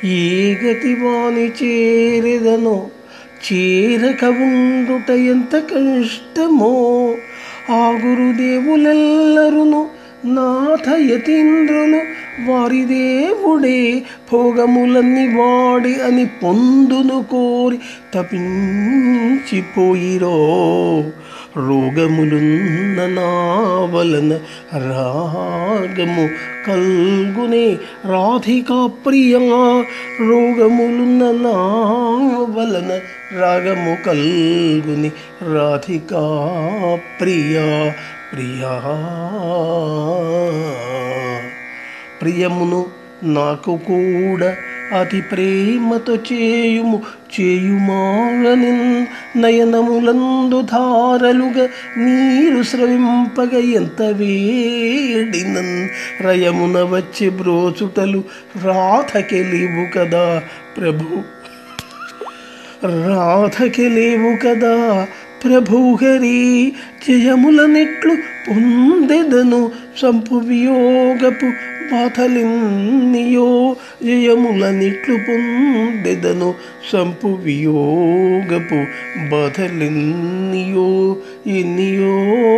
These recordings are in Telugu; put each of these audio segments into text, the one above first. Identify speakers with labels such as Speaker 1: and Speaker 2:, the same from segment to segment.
Speaker 1: ఏ గతి వాని చేరెదనో చేరక ఉండుట ఎంత కష్టమో ఆ గురుదేవులెల్లరును నాథ యతీంద్రులు వారి దేవుడే భోగములన్నీ వాడి అని పొందును కోరి తపించిపోయిరో రోగములున్న నా వలన రాగము కల్గునే రాధికా ప్రియా రోగములున్న నా వలన రాగము కల్గుని రాధికా ప్రియా ప్రియా ప్రియమును నాకు కూడా అతి ప్రేమతో చేయుము చేయుమాగని నయనములందు ధారలుగా నీరు స్రవింపగ ఎంత వేడినన్ రయమున వచ్చి బ్రోచుటలు రాధకెలివు కదా ప్రభు రాధకెలేవు కదా ప్రభుహరి జయములనెట్లు పొందెదను సంపు వియోగపు బాధలిన్నియో జయములనిట్లు పొందెదను సంపు వియోగపు బాధలిన్నియో ఎన్నియో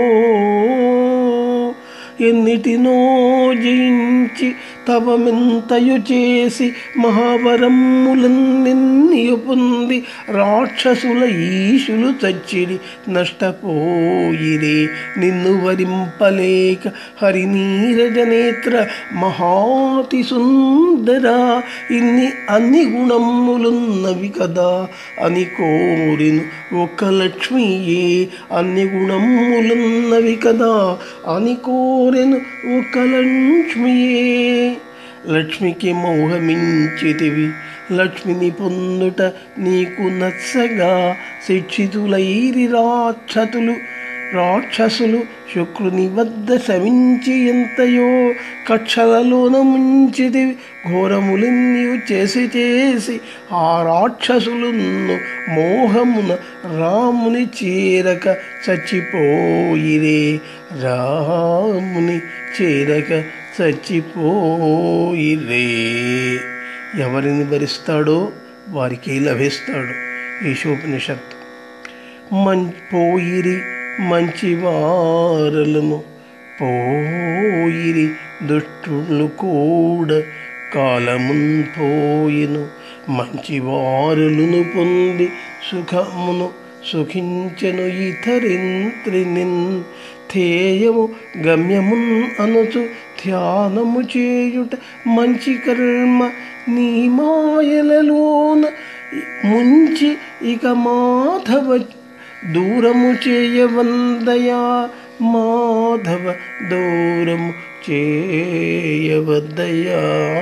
Speaker 1: ఎన్నిటినో జయించి తవమెంతయు చేసి మహావరములన్నెన్నియు పొంది రాక్షసుల ఈశులు చచ్చిడి నష్టపోయిరే నిన్ను వరింపలేక హరినీరజనేత్ర మహాతి సుందర ఇన్ని అన్ని గుణములున్నవి కదా అని కోరిను ఒక్క లక్ష్మియే అన్ని గుణములున్నవి కదా అని కోరెను ఒక లక్ష్మియే లక్ష్మికి మోహమించితివి లక్ష్మిని పొందుట నీకు నచ్చగా శిక్షితులైరి రాక్షతులు రాక్షసులు శుక్రుని వద్ద శమించి ఎంతయో కక్షలలోన ముంచితివి ఘోరములెన్నియు చేసి చేసి ఆ రాక్షసులను మోహమున రాముని చేరక చచ్చిపోయిరే రాముని చేరక చచ్చిపోయిరే ఎవరిని భరిస్తాడో వారికి లభిస్తాడు ఈశోపనిషత్తు మం పోయిరి మంచి వారలను పోయిరి దుష్టులు కూడా కాలమున్ పోయిను మంచి వారులను పొంది సుఖమును సుఖించెను ఇతరింత్రినిన్ ధ్యేయము గమ్యమున్ అనుచు ధ్యానము చేయుట మంచి కర్మ నీ మాయలలోన ముంచి ఇక మాధవ దూరము చేయవందయా మాధవ దూరము చేయవద్దయా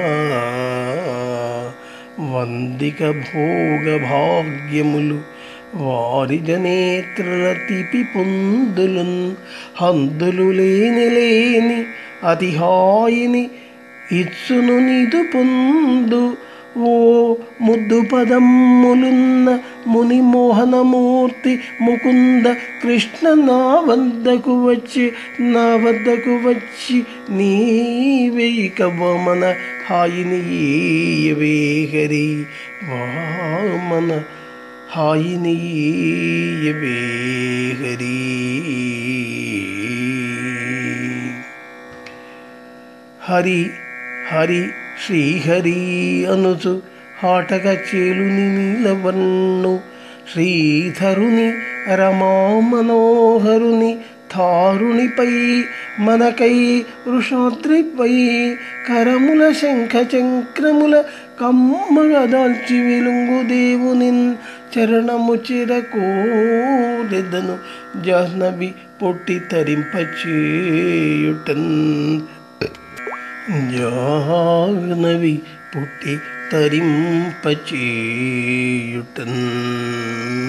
Speaker 1: వందిక భోగ భాగ్యములు వారి జనేత్రుల తిపి పొందులున్ హందులు లేని లేని అతి హాయిని ఇచ్చును నిదు పొందు ఓ ముద్దు పదమ్ములున్న ముని మోహనమూర్తి ముకుంద కృష్ణ నా వద్దకు వచ్చి నా వద్దకు వచ్చి నీవేక వామన హాయిని ఏయవే హరి వామన హాయిని ఏయవే హరి హరి హరి శ్రీహరి అనుచు హాటక చేలుని నీలవన్ను శ్రీధరుని రమా మనోహరుని తారునిపై మనకై వృషాద్రిపై కరముల శంఖ చక్రముల కమ్మగా దాల్చి వెలుంగు దేవునిన్ చరణము చిరకోరెదను జాహ్నవి పొట్టి తరింపచేయుటన్ జాహ్నవి పుట్టి తరింపచేయుటన్